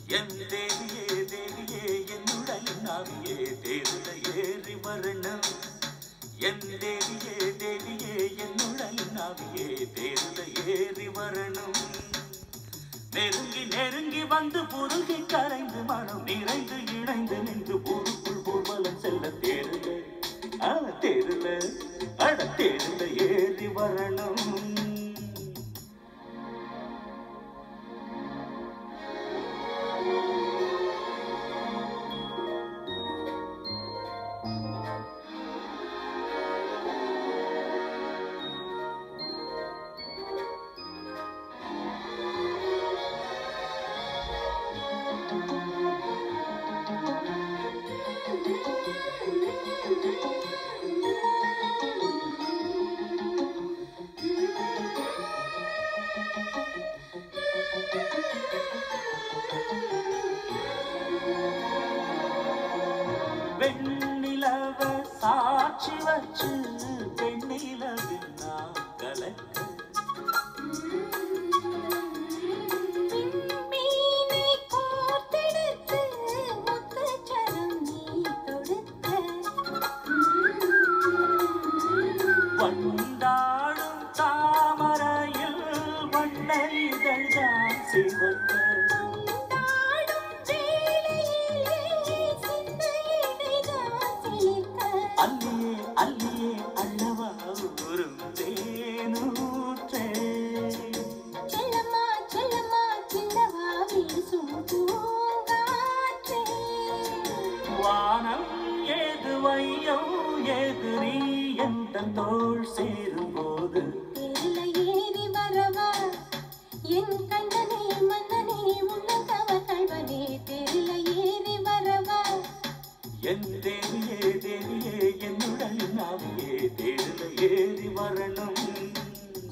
என் தேவியே தேவியே என்னுடைய நாவியே தேர்ந்த ஏறி வரணும் என் தேவியே தேவியே என்னுடைய நாவியே தேர்ந்த ஏறி வரணும் நெருங்கி நெருங்கி வந்து புருகி கரைந்து மனம் நிறைந்து இணைந்து நின்று ஊருக்குள் ஊர்வலம் செல்ல தேருல அட தேருல அட தேருல ஏறி வரணும் வெண்ணிலவ சாட்சி வச்சு வெண்ணிலவில் நான் கலக்க மீனை கோர்த்தெடுத்து முத்துச்சரம் நீ தொடுக்க வண்டாடும் தாமரையில் வண்ண இதழ்தான் சிவக்க தாடும் வேளையிலே சிந்த இடைதான் சிலிர்க்க அல்லியே அல்லியே அல்லவா ஊரும் தேனூற்றே செல்லம்மா செல்லம்மா சின்னவா வீசும் பூங்காற்றே வானம் ஏது வையம் ஏது நீ எந்த தோள் சேரும் போது தேரில ஏறி வரவா என் கண்ணனே மன்னனே உள்ளந்தவ கல்வனே தேரில ஏறி வரவா என் தேவியே தேவியே என்னுடைய நாவியே தேரில் ஏறி வரணும்